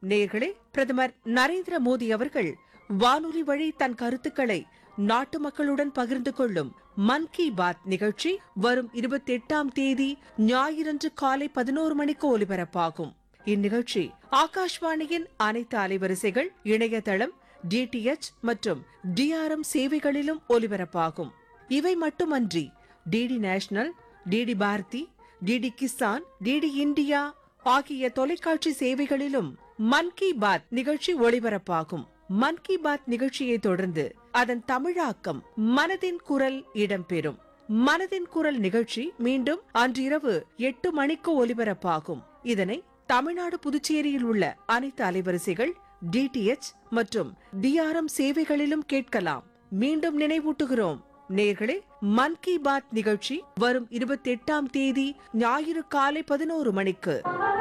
நேர்களே பிரதமர் நரேந்திர மோடி அவர்கள் வானொலி வழி தன் கருத்துக்களை நாட்டு மக்களுடன் பகிர்ந்து கொள்ளும் மன் கி பாத் நிகழ்ச்சி வரும் இருபத்தி எட்டாம் தேதி ஞாயிறன்று காலை பதினோரு மணிக்கு ஒலிபரப்பாகும் இந்நிகழ்ச்சி ஆகாஷ்வாணியின் அனைத்து அலைவரிசைகள் இணையதளம் டிடிஎச் மற்றும் டிஆர்எம் சேவைகளிலும் ஒலிபரப்பாகும் இவை மட்டுமன்றி DD national DD Bharati DD Kisan DD India ஆகிய தொலைக்காட்சி சேவைகளிலும் மன் கி பாத் நிகழ்ச்சி ஒளிபரப்பாகும் மன் கி பாத் நிகழ்ச்சியை தொடர்ந்து அதன் தமிழாக்கம் மனதின் குரல் இடம்பெறும் மனதின் குரல் நிகழ்ச்சி மீண்டும் அன்றிரவு எட்டு மணிக்கு ஒலிபரப்பாகும் இதனை தமிழ்நாடு புதுச்சேரியில் உள்ள அனைத்து அலைவரிசைகள் டிடிஎச் மற்றும் டிஆர்எம் சேவைகளிலும் கேட்கலாம் மீண்டும் நினைவூட்டுகிறோம் நேர்களே மன் கி பாத் நிகழ்ச்சி வரும் இருபத்தி எட்டாம் தேதி ஞாயிறு காலை பதினோரு மணிக்கு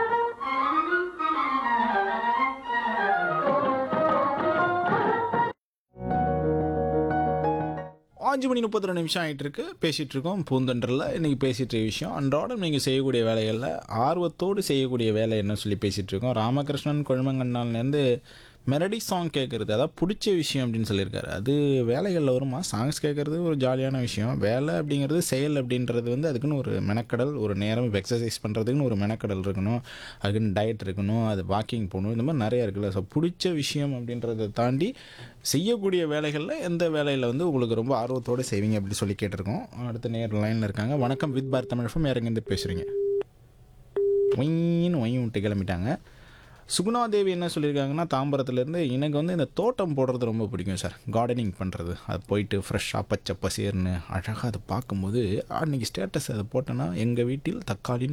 அஞ்சு மணி முப்பத்தி ரெண்டு நிமிஷம் ஆகிட்டு இருக்கு பேசிகிட்டு இருக்கோம் பூந்தொன்றில் இன்றைக்கி பேசிகிட்டு இருக்க விஷயம் அன்றாடம் நீங்கள் செய்யக்கூடிய வேலைகளில் ஆர்வத்தோடு செய்யக்கூடிய வேலை என்ன சொல்லி பேசிகிட்டு இருக்கோம் ராமகிருஷ்ணன் கொழுமங்கண்ணாலேருந்து மெலடி சாங் கேட்குறது அதாவது பிடிச்ச விஷயம் அப்படின்னு சொல்லியிருக்காரு அது வேலைகளில் வருமா சாங்ஸ் கேட்குறது ஒரு ஜாலியான விஷயம் வேலை அப்படிங்கிறது செயல் அப்படின்றது வந்து அதுக்குன்னு ஒரு மெனக்கடல் ஒரு நேரம் இப்போ எக்ஸசைஸ் பண்ணுறதுக்குன்னு ஒரு மெனக்கடல் இருக்கணும் அதுக்குன்னு டயட் இருக்கணும் அது வாக்கிங் போகணும் இந்த மாதிரி நிறைய இருக்குல்ல ஸோ பிடிச்ச விஷயம் அப்படின்றத தாண்டி செய்யக்கூடிய வேலைகளில் எந்த வேலையில் வந்து உங்களுக்கு ரொம்ப ஆர்வத்தோடு செய்வீங்க அப்படி சொல்லி கேட்டிருக்கோம் அடுத்த நேர் லைனில் இருக்காங்க வணக்கம் வித் பார் தமிழ் இறங்கிருந்து பேசுகிறீங்க ஒயின்னு ஒயின் விட்டு கிளம்பிட்டாங்க சுகுணாதேவி என்ன சொல்லியிருக்காங்கன்னா தாம்பரத்துலேருந்து எனக்கு வந்து இந்த தோட்டம் போடுறது ரொம்ப பிடிக்கும் சார் கார்டனிங் பண்ணுறது அது போயிட்டு ஃப்ரெஷ்ஷாக பச்சை பசேர்னு அழகாக அதை பார்க்கும்போது அன்றைக்கி ஸ்டேட்டஸ் அதை போட்டேன்னா எங்கள் வீட்டில் தக்காளின்னு